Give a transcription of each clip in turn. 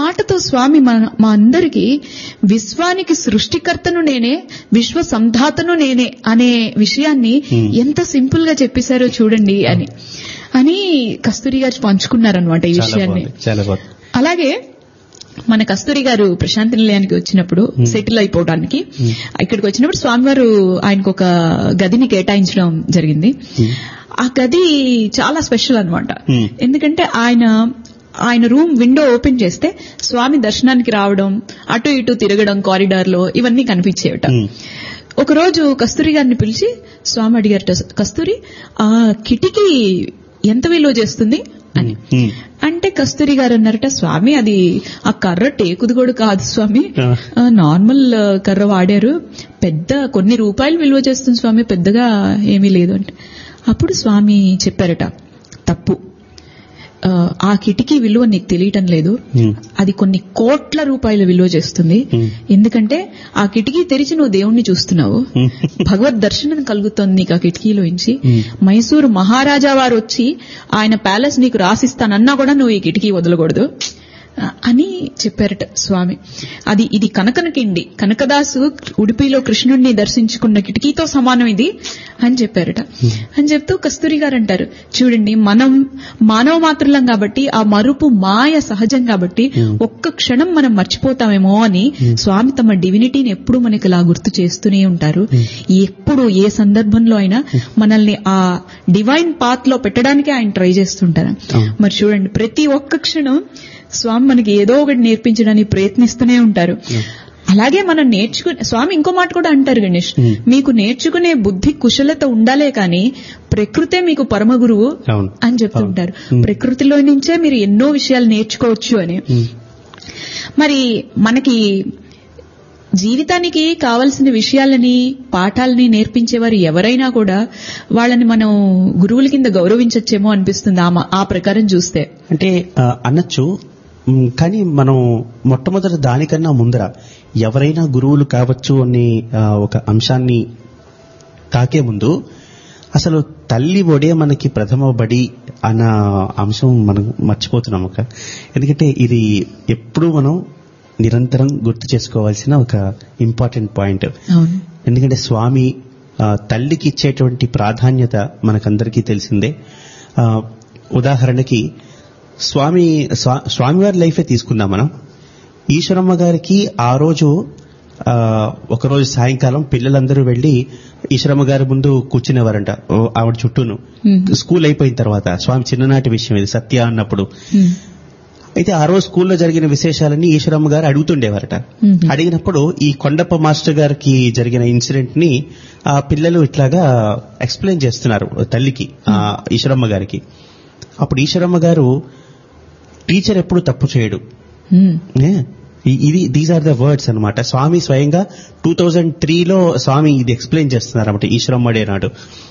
మాటతో స్వామి మన మా అందరికీ విశ్వానికి సృష్టికర్తను నేనే విశ్వ సంధాతను నేనే అనే విషయాన్ని ఎంత సింపుల్ గా చెప్పేశారో చూడండి అని అని కస్తూరి గారు పంచుకున్నారనమాట ఈ చాలా విషయాన్ని బాగుంది చాలా బాగుంది అలాగే మన కస్తూరి గారు ప్రశాంతి నిలయానికి వచ్చినప్పుడు సెటిల్ అయిపోవడానికి ఇక్కడికి వచ్చినప్పుడు స్వామివారు ఆయనకు ఒక గదిని కేటాయించడం జరిగింది ఆ గది చాలా స్పెషల్ అన్నమాట Hmm. ఎందుకంటే ఆయన ఆయన రూమ్ విండో ఓపెన్ చేస్తే స్వామి దర్శనానికి రావడం అటు ఇటు తిరగడం కారిడార్ లో ఇవన్నీ కనిపించేవట Hmm. ఒకరోజు కస్తూరి గారిని పిలిచి స్వామి అడిగారట కస్తూరి ఆ కిటికీ ఎంత విలువ చేస్తుంది అని Hmm. అంటే కస్తూరి గారు అన్నారట స్వామి అది ఆ కర్ర టేకుది కూడా కాదు స్వామి ఆ. ఆ, నార్మల్ ఆ, కర్ర వాడారు పెద్ద కొన్ని రూపాయలు విలువ చేస్తుంది స్వామి పెద్దగా ఏమీ లేదు అంటే అప్పుడు స్వామి చెప్పారట తప్పు ఆ, ఆ కిటికీ విలువ నీకు తెలియటం లేదు Hmm. అది కొన్ని కోట్ల రూపాయల విలువ చేస్తుంది Hmm. ఎందుకంటే ఆ కిటికీ తెరిచి నువ్వు దేవుణ్ణి చూస్తున్నావు Hmm. భగవద్ దర్శనం కలుగుతోంది నీకు ఆ కిటికీలోంచి Hmm. మైసూరు మహారాజా వారు వచ్చి ఆయన ప్యాలెస్ నీకు రాసిస్తానన్నా కూడా నువ్వు ఈ కిటికీ వదలకూడదు ఆ, అని చెప్పారట స్వామి అది ఇది కనకన కిండి కనకదాసు ఉడిపిలో కృష్ణుడిని దర్శించుకున్న కిటికీతో సమానం ఇది అని చెప్పారట అని చెప్తూ కస్తూరి గారు అంటారు చూడండి మనం మానవ మాత్రులం కాబట్టి ఆ మరుపు మాయ సహజం కాబట్టి ఒక్క క్షణం మనం మర్చిపోతామేమో అని స్వామి తమ డివినిటీని ఎప్పుడు మనకి ఇలా గుర్తు చేస్తూనే ఉంటారు ఎప్పుడు ఏ సందర్భంలో అయినా మనల్ని ఆ డివైన్ పాత్ లో పెట్టడానికి ఆయన ట్రై చేస్తుంటారు మరి చూడండి ప్రతి ఒక్క క్షణం స్వామి మనకి ఏదో ఒకటి నేర్పించడానికి ప్రయత్నిస్తూనే ఉంటారు అలాగే మనం నేర్చుకునే స్వామి ఇంకో మాట కూడా అంటారు గణేష్ మీకు నేర్చుకునే బుద్ధి కుశలత ఉండాలే కానీ ప్రకృతే మీకు పరమ గురువు అవును. అని చెప్తుంటారు ప్రకృతిలో నుంచే మీరు ఎన్నో విషయాలు నేర్చుకోవచ్చు అని మరి మనకి జీవితానికి కావలసిన విషయాలని పాఠాలని నేర్పించేవారు ఎవరైనా కూడా వాళ్ళని మనం గురువుల కింద గౌరవించచ్చేమో అనిపిస్తుంది ఆ మ- ఆ ప్రకారం చూస్తే అంటే ఆ, అనొచ్చు మ్, కానీ మనం మొట్టమొదటి దానికన్నా ముందర ఎవరైనా గురువులు కావచ్చు అనే ఆ, ఒక అంశాన్ని తాకే ముందు అసలు తల్లి ఒడే మనకి ప్రథమ బడి అన్న అంశం మనం మర్చిపోతున్నాం ఒక ఎందుకంటే ఇది ఎప్పుడూ మనం నిరంతరం గుర్తు చేసుకోవాల్సిన ఒక ఇంపార్టెంట్ పాయింట్ అవును ఎందుకంటే స్వామి ఆ, తల్లికి ఇచ్చేటువంటి ప్రాధాన్యత మనకందరికీ తెలిసిందే ఆ, ఉదాహరణకి స్వామి స్వా- స్వామివారి లైఫే తీసుకుందాం మనం ఈశ్వరమ్మ గారికి ఆ రోజు ఆ, ఒకరోజు సాయంకాలం పిల్లలందరూ వెళ్లి ఈశ్వరమ్మ గారి ముందు కూర్చునేవారంట ఓ, ఆవిడ చుట్టూను స్కూల్ అయిపోయిన తర్వాత స్వామి చిన్ననాటి విషయం ఇది సత్య అన్నప్పుడు హ్మ్. అయితే ఆ రోజు స్కూల్లో జరిగిన విశేషాలన్నీ ఈశ్వరమ్మ గారు అడుగుతుండేవారట మ్మ్. అడిగినప్పుడు ఈ కొండప్ప మాస్టర్ గారికి జరిగిన ఇన్సిడెంట్ ని ఆ పిల్లలు ఇట్లాగా ఎక్స్ప్లెయిన్ చేస్తున్నారు తల్లికి ఆ ఈశ్వరమ్మ గారికి అప్పుడు ఈశ్వరమ్మ గారు టీచర్ ఎప్పుడు తప్పు చేయడు హ్మ్. ఏ? ఇ- ఇది దీస్ ఆర్ ద వర్డ్స్ అన్నమాట స్వామి స్వయంగా టూ థౌజండ్ త్రీలో స్వామి ఇది ఎక్స్ప్లెయిన్ చేస్తున్నారు అనమాట ఈశ్వరమ్మడే నాడు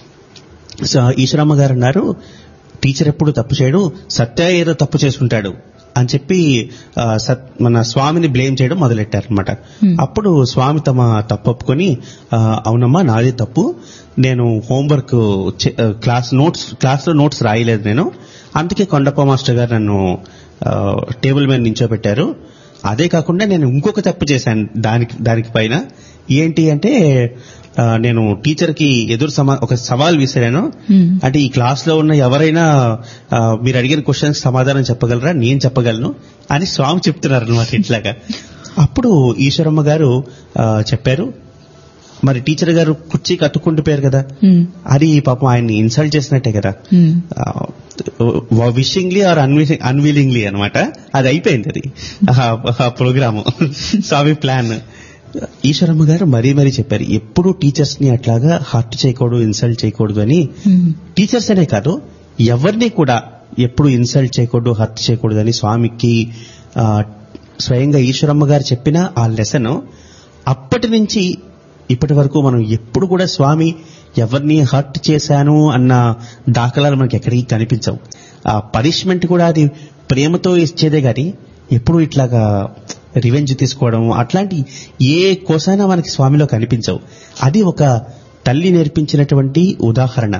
సో ఈశ్వరమ్మ గారు అన్నారు టీచర్ ఎప్పుడు తప్పు చేయడు సత్య ఏదో తప్పు చేసుకుంటాడు అని చెప్పి ఆ, సత్ మన స్వామిని బ్లేమ్ చేయడం మొదలెట్టారనమాట అప్పుడు స్వామి తమ తప్పు ఒప్పుకొని ఆ, అవునమ్మా నాది తప్పు నేను హోంవర్క్ చే- ఆ, క్లాస్ నోట్స్ క్లాస్ లో నోట్స్ రాయలేదు నేను అందుకే కొండప్ప మాస్టర్ గారు నన్ను ఆ, టేబుల్ మీద నించోబెట్టారు అదే కాకుండా నేను ఇంకొక తప్పు చేశాను దానికి దానికి పైన ఏంటి అంటే ఆ, నేను టీచర్ కి ఎదురు సమా ఒక సవాల్ విసిరాను హ్మ్. అంటే ఈ క్లాస్ లో ఉన్న ఎవరైనా ఆ, మీరు అడిగిన క్వశ్చన్స్ సమాధానం చెప్పగలరా నేను చెప్పగలను అని స్వామి చెప్తున్నారు అనమాట ఇట్లాగా అప్పుడు ఈశ్వరమ్మ గారు ఆ, చెప్పారు మరి టీచర్ గారు కుర్చీ కట్టుకుంటూ పోయారు కదా హ్మ్. అది పాపం ఆయన్ని ఇన్సల్ట్ చేసినట్టే కదా హ్మ్. విషింగ్లీ ఆర్ అన్విలింగ్లీ అన్నమాట అది అయిపోయింది అది ఆ ప్రోగ్రామ్ స్వామి ప్లాన్ ఈశ్వరమ్మ గారు మరీ మరీ చెప్పారు ఎప్పుడు టీచర్స్ ని అట్లాగా హర్ట్ చేయకూడదు ఇన్సల్ట్ చేయకూడదు అని హ్మ్. టీచర్స్ అనే కాదు ఎవరిని కూడా ఎప్పుడు ఇన్సల్ట్ చేయకూడదు హర్ట్ చేయకూడదు అని స్వామికి ఆ, స్వయంగా ఈశ్వరమ్మ గారు చెప్పిన ఆ లెసన్ అప్పటి నుంచి ఇప్పటి వరకు మనం ఎప్పుడు కూడా స్వామి ఎవరిని హర్ట్ చేశాను అన్న దాఖలాలు మనకి ఎక్కడికి కనిపించవు ఆ పనిష్మెంట్ కూడా అది ప్రేమతో ఇచ్చేదే గాని ఎప్పుడు ఇట్లాగా రివెంజ్ తీసుకోవడం అట్లాంటి ఏ కోసైనా మనకి స్వామిలో కనిపించవు అది ఒక తల్లి నేర్పించినటువంటి ఉదాహరణ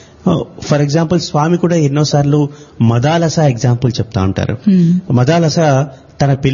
ఫర్ ఎగ్జాంపుల్ స్వామి కూడా ఎన్నోసార్లు మదాలస ఎగ్జాంపుల్ చెప్తా ఉంటారు హ్మ్. మదాలస తన పిల్ల